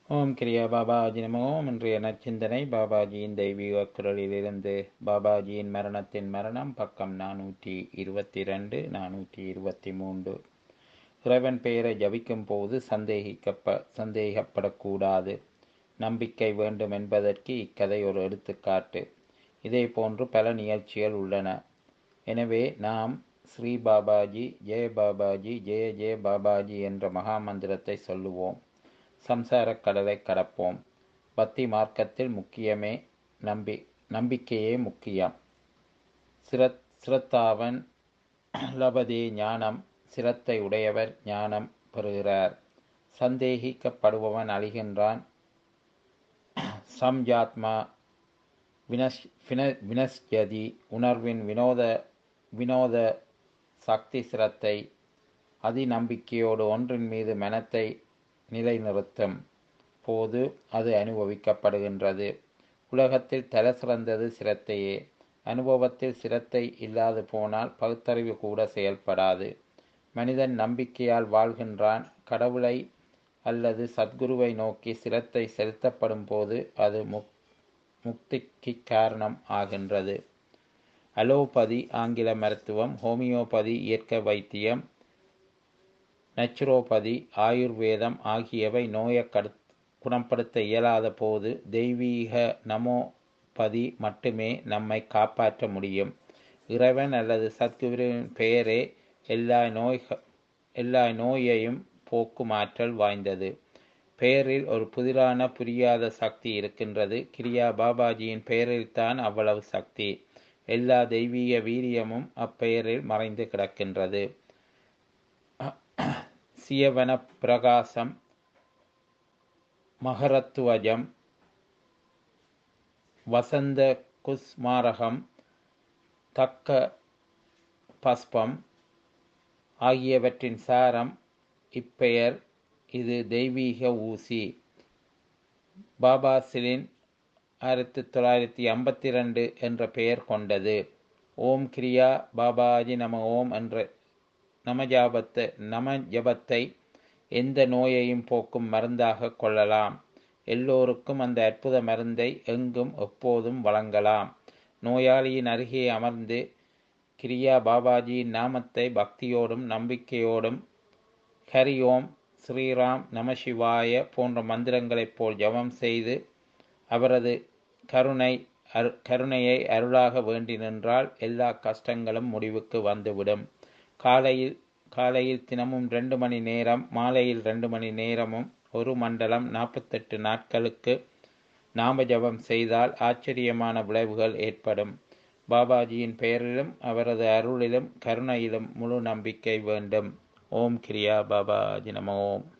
ஓம் கிரியா பாபாஜி நமோ இன்றைய நச்சிந்தனை பாபாஜியின் தெய்வீக குரலிலிருந்து பாபாஜியின் மரணத்தின் மரணம் பக்கம் நானூற்றி இருபத்தி ரெண்டு நானூற்றி இருபத்தி மூன்று இறைவன் பெயரை ஜபிக்கும் போது சந்தேகிக்கப்ப சந்தேகப்படக்கூடாது நம்பிக்கை வேண்டும் என்பதற்கு இக்கதை ஒரு எடுத்துக்காட்டு இதே போன்று பல நிகழ்ச்சிகள் உள்ளன எனவே நாம் ஸ்ரீ பாபாஜி ஜெய பாபாஜி ஜெய ஜெய பாபாஜி என்ற மகாமந்திரத்தை சொல்லுவோம் சம்சாரக் கடலை கடப்போம் பக்தி மார்க்கத்தில் முக்கியமே நம்பி நம்பிக்கையே முக்கியம் சிரத் சிரத்தாவன் லபதே ஞானம் சிரத்தை உடையவர் ஞானம் பெறுகிறார் சந்தேகிக்கப்படுபவன் அழிகின்றான் சம்ஜாத்மா வினஸ் வின வினஸ்யதி உணர்வின் வினோத வினோத சக்தி சிரத்தை அதிநம்பிக்கையோடு ஒன்றின் மீது மனத்தை நிலைநிறுத்தும் போது அது அனுபவிக்கப்படுகின்றது உலகத்தில் தலை சிறந்தது சிரத்தையே அனுபவத்தில் சிரத்தை இல்லாது போனால் பகுத்தறிவு கூட செயல்படாது மனிதன் நம்பிக்கையால் வாழ்கின்றான் கடவுளை அல்லது சத்குருவை நோக்கி சிரத்தை செலுத்தப்படும் போது அது முக் முக்திக்கு காரணம் ஆகின்றது அலோபதி ஆங்கில மருத்துவம் ஹோமியோபதி இயற்கை வைத்தியம் நச்சுரோபதி ஆயுர்வேதம் ஆகியவை நோயை கடு குணப்படுத்த இயலாத போது தெய்வீக நமோபதி மட்டுமே நம்மை காப்பாற்ற முடியும் இறைவன் அல்லது சத்குருவின் பெயரே எல்லா நோய் எல்லா நோயையும் போக்கும் ஆற்றல் வாய்ந்தது பெயரில் ஒரு புதிரான புரியாத சக்தி இருக்கின்றது கிரியா பாபாஜியின் பெயரில்தான் அவ்வளவு சக்தி எல்லா தெய்வீக வீரியமும் அப்பெயரில் மறைந்து கிடக்கின்றது சியவன பிரகாசம் மகரத்துவஜம் வசந்த குஸ்மாரகம் தக்க பஸ்பம் ஆகியவற்றின் சாரம் இப்பெயர் இது தெய்வீக ஊசி பாபா சிலின் ஆயிரத்தி தொள்ளாயிரத்தி ஐம்பத்தி ரெண்டு என்ற பெயர் கொண்டது ஓம் கிரியா பாபாஜி நம ஓம் என்ற நமஜாபத்தை நம ஜபத்தை எந்த நோயையும் போக்கும் மருந்தாக கொள்ளலாம் எல்லோருக்கும் அந்த அற்புத மருந்தை எங்கும் எப்போதும் வழங்கலாம் நோயாளியின் அருகே அமர்ந்து கிரியா பாபாஜியின் நாமத்தை பக்தியோடும் நம்பிக்கையோடும் ஹரி ஓம் ஸ்ரீராம் நமசிவாய போன்ற மந்திரங்களைப் போல் ஜபம் செய்து அவரது கருணை அரு கருணையை அருளாக வேண்டி நின்றால் எல்லா கஷ்டங்களும் முடிவுக்கு வந்துவிடும் காலையில் காலையில் தினமும் ரெண்டு மணி நேரம் மாலையில் ரெண்டு மணி நேரமும் ஒரு மண்டலம் நாற்பத்தெட்டு நாட்களுக்கு நாம ஜபம் செய்தால் ஆச்சரியமான விளைவுகள் ஏற்படும் பாபாஜியின் பெயரிலும் அவரது அருளிலும் கருணையிலும் முழு நம்பிக்கை வேண்டும் ஓம் கிரியா பாபாஜி நம ஓம்